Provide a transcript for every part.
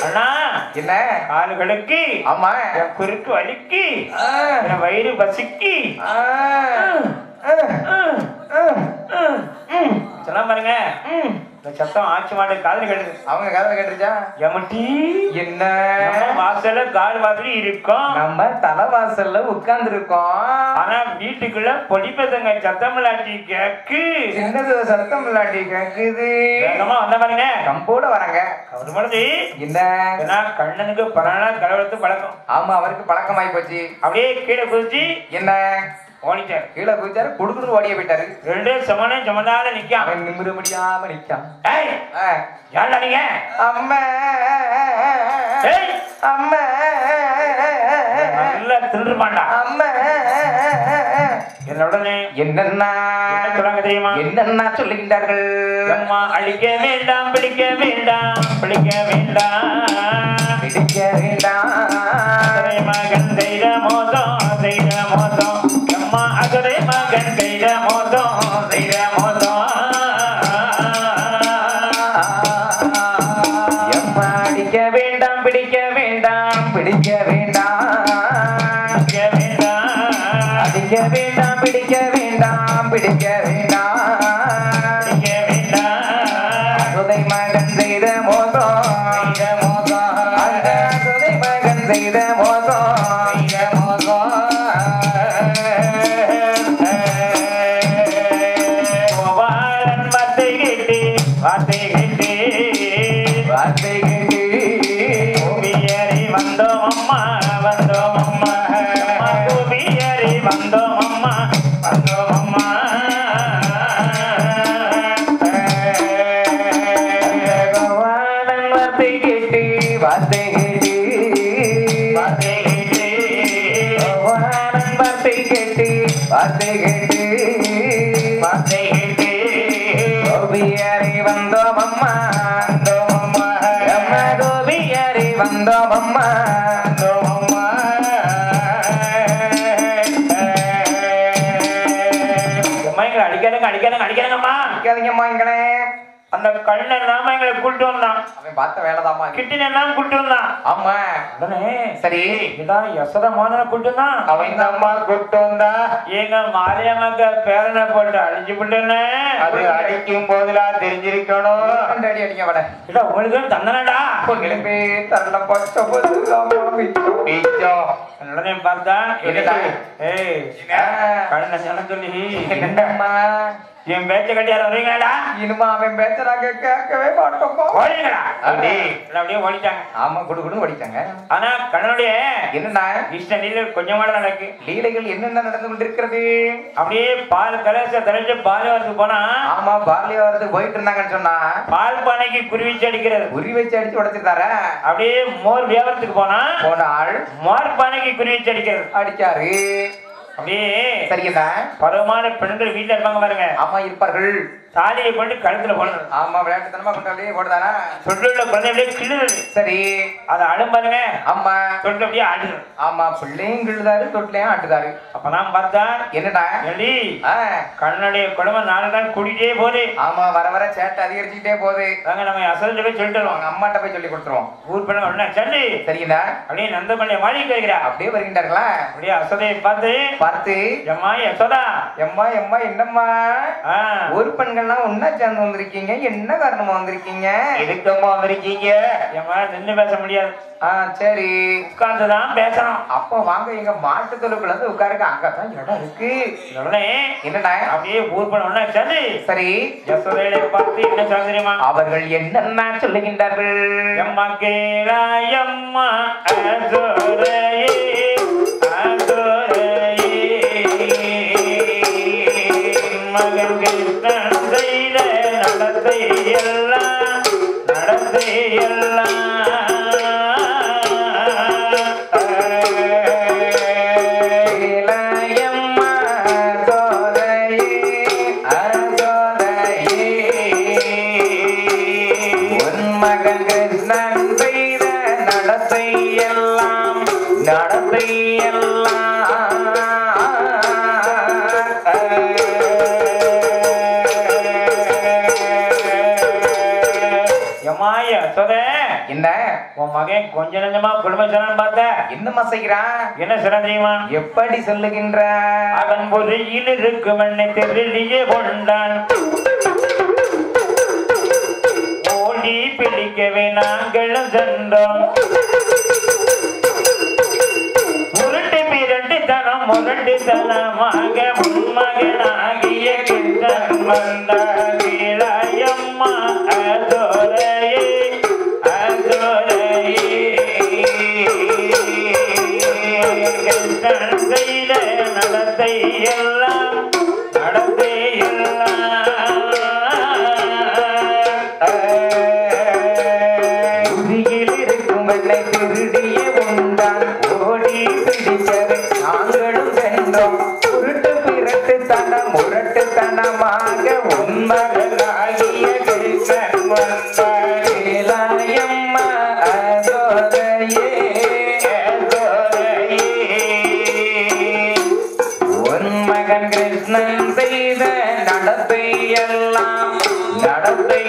அண்ணா என்ன கால்களுக்கு ஆமா என் குறுக்கு வலிக்கு ஆ, என் வயிறு பசிக்கு ஆ, ஆ, ஆ, ம், சொல்லாம் பாருங்க ம். இந்த சத்தம் ஆட்சி மாட்டு காதல் கேட்டது அவங்க கதை கேட்டுருச்சா எமட்டி என்ன நம்ம வாசல்ல கால் வாசல் இருக்கும் நம்ம தலைவாசல்ல உட்கார்ந்து இருக்கோம் ஆனா வீட்டுக்குள்ள பொடி பசங்க சத்தம் இல்லாட்டி கேக்கு சின்னது சத்தம் இல்லாட்டி கேக்குது வேகமா வந்த பாருங்க கம்போட வராங்க அவர் மனது என்ன ஏன்னா கண்ணனுக்கு பரவாயில்ல கலவரத்து பழக்கம் ஆமா அவருக்கு பழக்கமாயி போச்சு அப்படியே கீழே குதிச்சு என்ன ஓடிட்டார் கீழே குதிச்சாரு குடுக்குறது ஓடிய போயிட்டாரு ரெண்டு சமனே சமனால நிக்காம அவன் நிமிர முடியாம நிக்கான் ஏய் ஆ. யாருடா நீங்க அம்மா ஏய் அம்மா நல்லா தின்றுமாண்டா அம்மா என்ன உடனே என்னன்னா என்ன சொல்றாங்க தெரியுமா என்னன்னா சொல்லுகின்றார்கள் அம்மா அழிக்க வேண்டாம் பிடிக்க வேண்டாம் பிடிக்க வேண்டாம் பிடிக்க வேண்டாம் அசுரை மகன் செய்த மோசம் செய்த மோசம் அம்மா அசுரை மகன் செய்த மோசம் செய்த மோசம் எம்மா அடிக்க வேண்டாம் பிடிக்க வேண்டாம் பிடிக்க வேண்டாம் பிடிக்க வேண்டாம் அடிக்க வேண்டாம் பிடிக்க வேண்டாம் பிடிக்க வேண்டாம் பிடிக்க வேண்டாம் சுதை மகன் செய்த மோசம் செய்த மோசம் அந்த சுதை மகன் செய்த மோசம் செய்த மோசம் கோபாலன் வார்த்தை கேட்டு வார்த்தை கேட்டு வார்த்தை கேட்டு கோபியரி வந்தோம் அம்மா வந்தோம் அம்மா அம்மா கோபியரி வந்தோம் அம்மா வந்தோம் அம்மா பகவானன் வார்த்தை கேட்டு வார்த்தை கேட்டு வார்த்தை கேட்டு பகவானன் வார்த்தை கேட்டு வார்த்தை கேட்டு வார்த்தை கேட்டு கோபியாரி வந்தோம் அம்மா வந்தோம் அம்மா அம்மா கோபியாரி வந்தோம் அம்மா வந்தோம் அம்மா அம்மா எங்களை அடிக்காதுங்க அடிக்காதுங்க அடிக்காதுங்கம்மா அடிக்காதீங்கம்மா இங்கனே அந்த கண்ணன் நாம எங்களை கூப்பிட்டு வந்தான் அவன் பார்த்த வேலைதாம்மா இது. கிட்டின நாம கூப்பிட்டு வந்தான் ஆமா உடனே சரி இதான் யசோத மோதன கூப்பிட்டு வந்தான் அவன் இந்த அம்மா கூப்பிட்டு வந்தா எங்க மாரியம்மாக்க பேரனை போட்டு அடிச்சு விட்டேன்னு அது அடிக்கும் போதெல்லாம் தெரிஞ்சிருக்கணும் ரெண்டு அடி அடிங்க வட இல்ல உங்களுக்கு தந்தனடா பொண்ணிலுமே தள்ள பச்சை போதுலாமா பிச்சோ பிச்சோ உடனே பார்த்தா என்னடா? ஏய் ஆ. கண்ணன் சொல்ல சொல்லி என்னம்மா என் பேச்ச கட்டியார வரீங்களா இனிமா அவன் பேச்ச நாங்க கேட்கவே மாட்டோம் ஓடிங்களா அப்படி. இல்ல அப்படியே ஓடிட்டாங்க ஆமா குடு குடு ஓடிட்டாங்க ஆனா கண்ணனுடைய என்னண்ணா இஷ்ட நீல கொஞ்சமா நடக்கு லீலைகள் என்னென்ன நடந்து கொண்டிருக்கிறது அப்படியே பால் கலச தலைச்சு பால் வரது போனா ஆமா பாலிய வரதுக்கு போயிட்டு இருந்தாங்கன்னு சொன்னா பால் பானைக்கு குருவிச்சு அடிக்கிறது உரி வச்சு அடிச்சு உடைச்சிருந்தாரா அப்படியே மோர் வியாபாரத்துக்கு போனா போன ஆள் மோர் பானைக்கு குருவிச்சு அடிக்கிறது அடிச்சாரு அப்படியே சரிங்கண்ணா பருவமான பெண்கள் வீட்டுல இருப்பாங்க பாருங்க ஆமா இருப்பார்கள் தாலியை கொண்டு கழுத்துல போடுறது ஆமா விளையாட்டுத்தனமா கொண்டு அப்படியே போடுதானா சொல்லுள்ள குழந்தை அப்படியே கிள்ளுறது சரி அதை அழும் பாருங்க ஆமா தொட்டு அப்படியே ஆடுறது ஆமா பிள்ளையும் கிள்ளுதாரு தொட்டிலையும் ஆட்டுதாரு அப்பதான் பார்த்தா என்னடா எலி ஆ, கண்ணுடைய குடும்பம் நாலு நாள் கூட்டிகிட்டே போகுது ஆமா வர வர சேட்டை அதிகரிச்சுக்கிட்டே போகுது நாங்க நம்ம அசல் போய் சொல்லிட்டு வருவோம் அவங்க அம்மாட்ட போய் சொல்லி கொடுத்துருவோம் ஊர் பண்ண உடனே சொல்லி சரிங்களா அப்படியே நந்தமல்லிய மாளிகை வைக்கிறா அப்படியே வருகின்றார்களா அப்படியே அசதையை பார்த்து பார்த்து எம்மா யசோதா எம்மா எம்மா என்னம்மா ஆ, ஊர் பெண்கள்லாம் ஒன்னா சேர்ந்து வந்திருக்கீங்க என்ன காரணமா வந்திருக்கீங்க எதுக்கம்மா வந்திருக்கீங்க எம்மா நின்று பேச முடியாது ஆ சரி உட்கார்ந்துதான் பேசணும் அப்போ வாங்க எங்க மாட்டு தொழுக்குள்ள இருந்து உட்காருங்க அங்கதான் இடம் இருக்கு உடனே என்னடா அப்படியே ஊர் பண்ண உடனே சொல்லி சரி யசோதையில பார்த்து என்ன சொல்ல தெரியுமா அவர்கள் என்னென்ன சொல்லுகின்றார்கள் எம்மா கேளா எம்மா அசோரையே அசோரையே மகன் கிருஷ்ணன் செய்த நடத்தை எல்லாம் நடத்தை எல்லாம் இளையம்மா சோதையே, அசோதையே. உன் மகன் கிருஷ்ணன் செய்த நடத்தை எல்லாம் நடத்தை எல்லாம் எம்மாய சொத என்ன உன் மகன் கொஞ்ச நெஞ்சமா குடும்ப சொன்னான்னு பார்த்த என்னம்மா செய்கிறான் என்ன சொன்ன தெரியுமா எப்படி சொல்லுகின்ற அவன் பொறியில் இருக்கும் என்னை தெருளியே கொண்டான் ஓடி பிடிக்கவே நாங்களும் சென்றோம் உருட்டு பிரண்டு தனம் முரண்டு தனமாக முன்மகனாகிய கிருஷ்ணன் வந்தார் இளையம்மா அதோரையே அதோரையே கிருஷ்ணன் செய்த நடத்தை எல்லாம் நடத்தை எல்லாம் உரியில் இருக்கும் வெள்ளை திருடிய உண்டான் ஓடி பிடிக்கவே நாங்களும் சென்றோம் உருட்டு பிறட்டு தனம் முரட்டு தனமாக உண்மகளாகிய கிருஷ்ணன் வந்தார் இளையம்மா அதோரையே உன் மகன் கிருஷ்ணன் செய்த நடத்தை எல்லாம் நடத்தை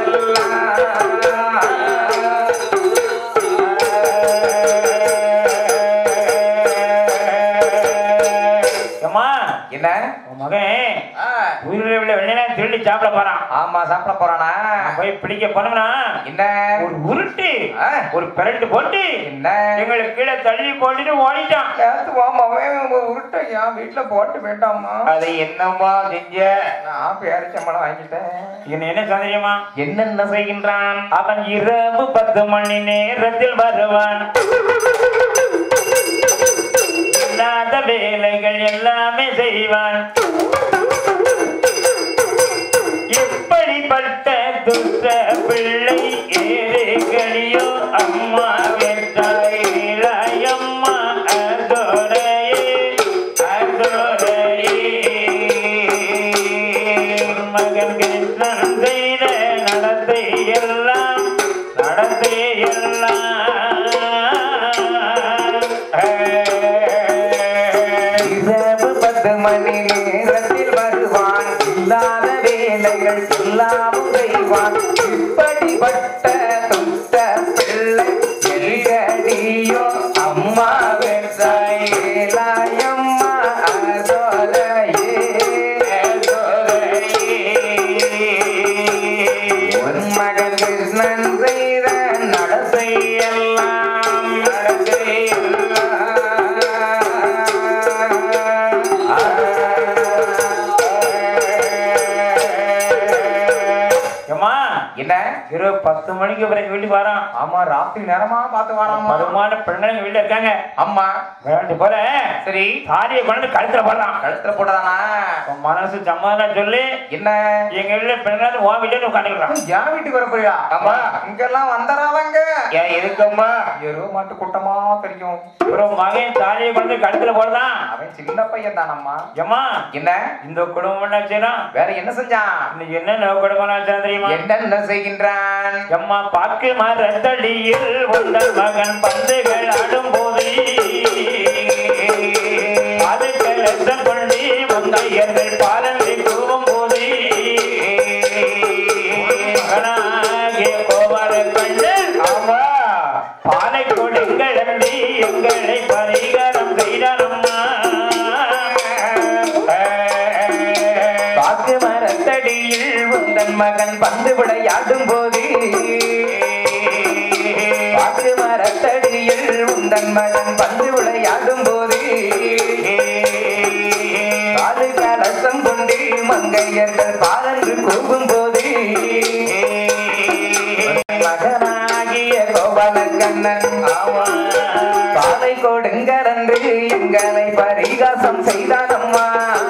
அம்மா என்ன உன் மகன் ஆ, உயிரில் உள்ள வெள்ளையெல்லாம் திருடி சாப்பிட போறான் ஆமா சாப்பிட போறானா நான் போய் பிடிக்க போனோம்னா என்ன ஒரு உருட்டு ஆ, ஒரு பிரண்டு போட்டு என்ன எங்களை கீழே தள்ளி போட்டுட்டு ஓடிட்டான் நேத்து மாமாவே உங்க உருட்டை என் வீட்டுல போட்டு போயிட்டாமா அதை என்னம்மா செஞ்ச நான் பேரிச்சம்பளம் வாங்கிட்டேன் என்ன என்ன சந்தேகமா என்னென்ன செய்கின்றான் அவன் இரவு பத்து மணி நேரத்தில் வருவான் இல்லாத வேலைகள் எல்லாமே செய்வான் எப்படிப்பட்ட துஷ்ட பிள்ளை ஏழைகளியோ அம்மா வெட்டாய் அம்மா அதோரையே அதோரையே மகன் கிருஷ்ணன் செய்த நடத்தை எல்லாம் நடத்தை எல்லாம் இரவு பத்து மணி நேரத்தில் வருவான் இல்லாத வேலைகள் எல்லாமும் செய்வான் இப்படிப்பட்ட துட்ட பிள்ளை எல்கடியோ அம்மா வெற்றாயம்மா உன் மகன் கிருஷ்ணன் செய்த நடத்தை எல்லாம் நடத்தை ஏம்மா என்ன இரவு பத்து மணிக்கு பிறகு வீட்டுக்கு வரான் ஆமா ராத்திரி நேரமா பார்த்து வராமா வருமான பெண்கள் வீட்டுல இருக்காங்க அம்மா விளையாண்டு போல சரி தாலியை கொண்டு கழுத்துல போடுறான் கழுத்துல போட்டதானா உன் மனசு சமாதானம் சொல்லி என்ன எங்க வீட்டுல பெண்கள் உன் வீட்டுல உட்காந்துக்கிறான் என் வீட்டுக்கு வர போறியா அம்மா இங்கெல்லாம் வந்துடாதங்க ஏன் இருக்கம்மா எருவ மாட்டு கூட்டமா தெரியும் அப்புறம் மகன் தாலியை கொண்டு கழுத்துல போடுறான் அவன் சின்ன பையன் தானம்மா ஏம்மா என்ன இந்த குடும்பம் என்ன செய்யலாம் வேற என்ன செஞ்சான் இன்னைக்கு என்ன குடும்பம் ஆச்சுன்னா தெரியுமா என்னென்ன செய்கின்றான் எம்மா பாக்கு மரத்தடியில் உங்கள் மகன் பந்துகள் ஆடும்போது அதுக்கு லட்சம் பண்ணி முந்தையர்கள் பாலனை கூவும் போது மகனாகிய கோபால கண்ணன் ஆமா பாலை கொடுங்கள் அண்டி எங்களை பரிகாரம் செய்தாரம்மா பாக்கு மரத்தடியில் உந்தன் மகன் பந்து விளையாடும் போது பாக்கு மரத்தடியில் உந்தன் மகன் பந்து விளையாடும் போது காலு கலசம் கொண்டு மங்கையர்கள் பாலன்று கூவும் போது மகனாகிய கோபால கண்ணன் பாலை கொடுங்கரன்று எங்களை பரிகாசம் செய்தானம்மா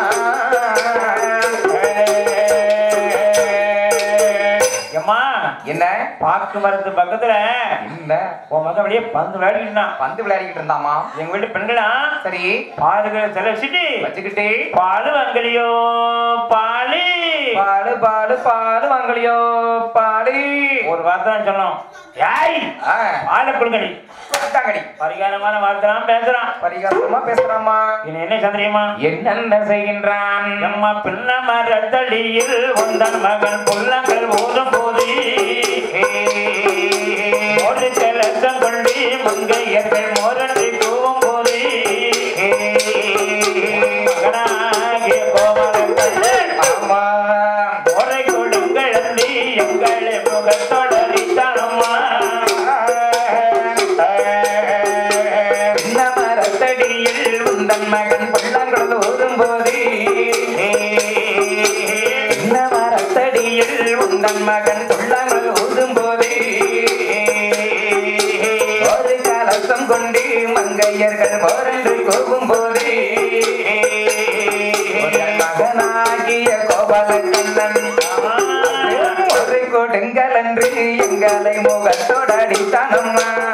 எம்மா என்ன பாக்கு மரத்து பக்கத்துல என்ன உன் மகன் அப்படியே பந்து விளையாடிட்டு இருந்தான் பந்து விளையாடிக்கிட்டு இருந்தாமா எங்க வீட்டு பெண்களா சரி பாலுக்கு செலவச்சிட்டு வச்சுக்கிட்டு பாலு வாங்கலையோ பாலு பாலு பாலு பாலு வாங்கலையோ பாலு ஒரு வார்த்தை தான் சொன்னோம் ஏய் ஆ, பாலை கொடுங்கடி கொடுத்தாங்கடி பரிகாரமான வார்த்தைலாம் பேசுறான் பரிகாசமா பேசுறாமா இனி என்ன சந்திரியமா என்னென்ன செய்கின்றான் நம்ம பிள்ளை மரத்தடியில் உந்தன் மகன் புள்ளங்கள் ஓதும் போது ஒரு சில கலசம் கொண்டு மங்கையர்கள் மோரன்றி கூவும் போதே மகனாகிய கோமரக்கண்ணன் ஆமா முறை கொடுங்கள் அள்ளி எங்களை முகத்தொடரித்தானம்மா பின்ன மரத்தடியில் உந்தன் மகன் பள்ளங்கள் ஓதும் போதே பின்ன மரத்தடியில் உந்தன் மகன் பள்ளங்கள் ஓதும் போதே ஒரு கலசம் கொண்டு மங்கையர்கள் போரென்று கோபும் போதே உந்தன் மகனாகிய கோபால கண்ணன் ஒரு கொடுங்கள் என்று எங்களை முகத்தோடு அடித்தானம்மா